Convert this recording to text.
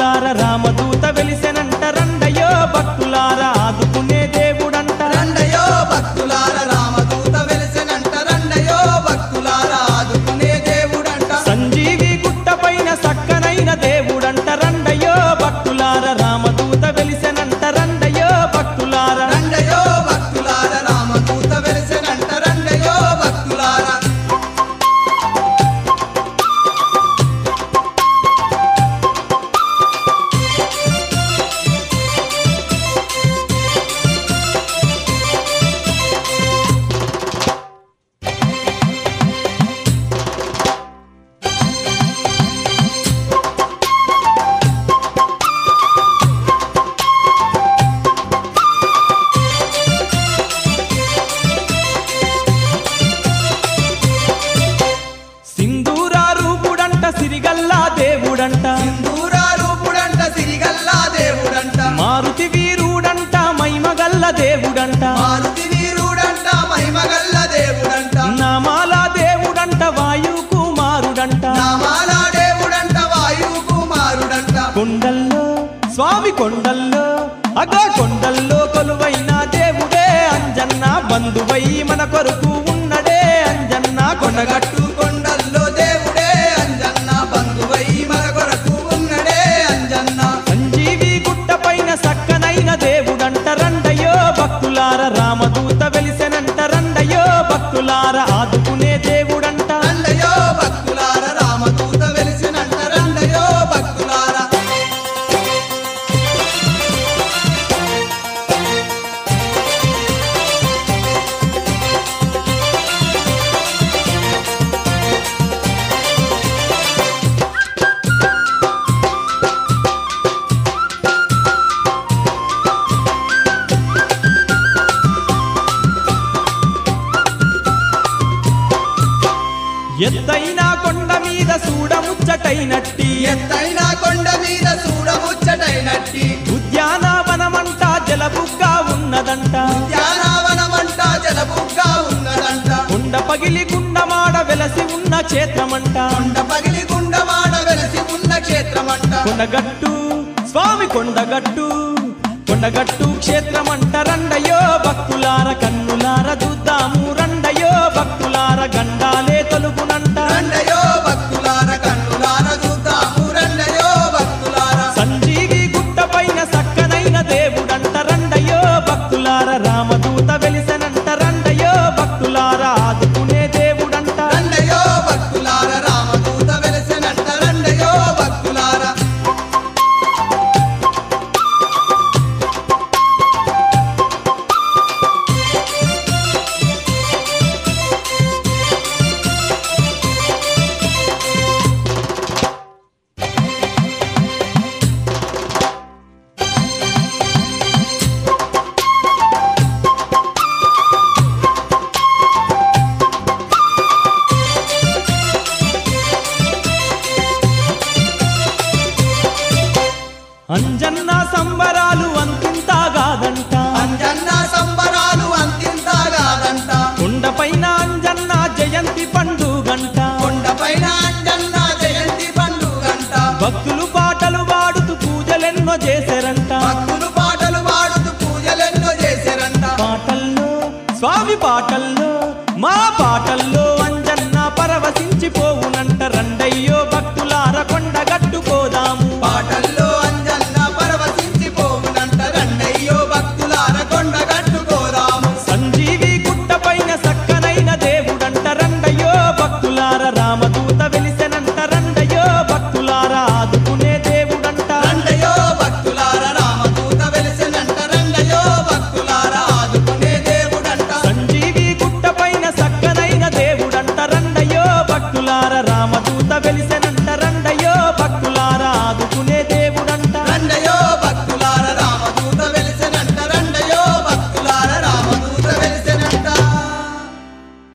భక్తులార రామదూత వెలిసెనంట రండయో భక్తులార ఆదుకునే దేవుడంట రండయో భక్తులార రామదూత వెలిసెనంట రండయో భక్తులార ఆదుకునే దేవుడంట సంజీవి గుట్ట పైన సక్కనైన దేవుడంట రండయో భక్తులార రామదూత వెలిసెనంట రండయో భక్తులార రండయో భక్తులార రామదూత వెలిసెనంట రండయో భక్తులార సింధూరా రూపుడంట సిరిగల్లా దేవుడంట దూరారూపుడంట సిరిగల్లా దేవుడంట మారుతి వీరుడంట మైమగల్ల దేవుడంట మారుతి వీరుడంట మహిమగల్ల దేవుడంట నామాల దేవుడంట వాయు కుమారుడంట నామాల దేవుడంట వాయువు కుమారుడంట కొండల్లో స్వామి కొండల్లో అగా కొండల్లో కొలువైన దేవుడే అంజన్న బంధువై మన కొరకు ఉన్నడే అంజన్న కొనగట్టు కొనగట్టు కొండల్లో దేవుడే అంజన్న బంధువై మన కొరకు ఉన్నడే అంజన్న సంజీవి గుట్ట పైన సక్కనైన దేవుడంట రండయో భక్తులార రామదూత వెలిసెనంట రండయో భక్తులార ఆదుకునే దేవుడంట రండయో భక్తులార రామదూత వెలిసినంట రండయో భక్తులార ఎత్తైన కొండ మీద చూడముచ్చటైనట్టి ఎత్తైన కొండ మీద చూడముచ్చటైనట్టి ఉద్యానవనమంట జలబుగ్గా ఉన్నదంట ధ్యానావనమంట జలబుగ్గా ఉన్నదంట కొండ పగిలి గుండమాడ వెలసి ఉన్న క్షేత్రమంట కొండ పగిలి గుండమాడ వెలసి ఉన్న క్షేత్రమంట కొండగట్టు స్వామి కొండగట్టు కొండగట్టు క్షేత్రమంట రండయో భక్తులార కన్నులార చూద్దాము రండయో భక్తులార గండాలే తొలుగునంట రండయో భక్తులార కన్నులార చూద్దాము రండయో భక్తులార సంజీవి గుట్ట పైన సక్కనైన దేవుడంట రండయో భక్తులార రామదూత వెలిసనంట రండయో భక్తులార ఆదుకునే దేవుడంట రండయో భక్తులార రామదూత వెలసెనంట రండయో భక్తులార అంజన్న సంబరాలు అంతింతాగాదంట అంజన్న సంబరాలు అంతింతాగాదంట కొండపైన అంజన్న జయంతి పండుగంట కొండపైన అంజన్న జయంతి పండుగంట భక్తులు పాటలు పాడుతూ పూజలెన్నో చేశారంట భక్తులు పాటలు పాడుతూ పూజలెన్నో చేశారంట పాటల్లో స్వామి పాటల్లో మా పాటల్లో అంజన్న పరవశించిపోవునంట రండయ్యో భక్తులార కొండగట్టుకోదాము